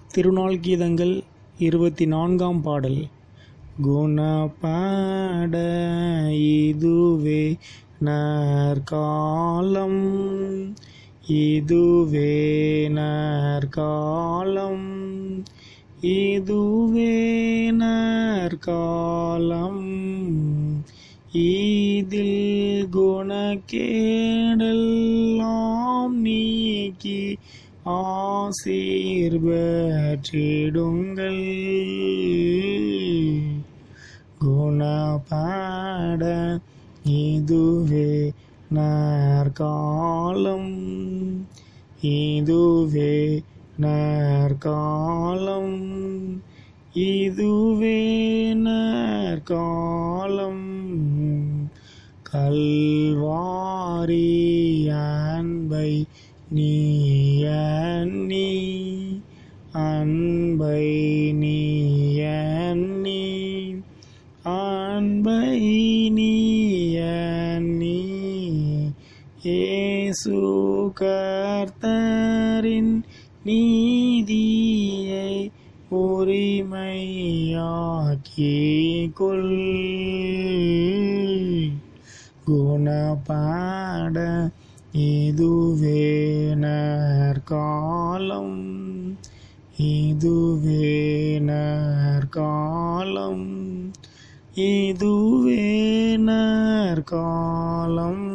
திருநாள் கீதங்கள் இருபத்தி நான்காம் பாடல் குணபாட இதுவே நற்காலம் இதுவே நற்காலம் இதுவே நற்காலம் இதில் குணக்கேடெல்லாம் நீக்கி ஆசீர்வற்றிடுங்கள் குணபாட இதுவே நற்காலம் இதுவே நற்காலம் இதுவே நற்காலம் கல்வாரி அன்பை நீ எண்ணி அன்பை நீ எண்ணி அன்பை நீ எண்ணி ஏசு கர்த்தரின் நீதியை உரிமையாக்கிக் கொள் குணபாட இதுவே நற்காலம் இதுவே நற்காலம் இதுவே நற்காலம்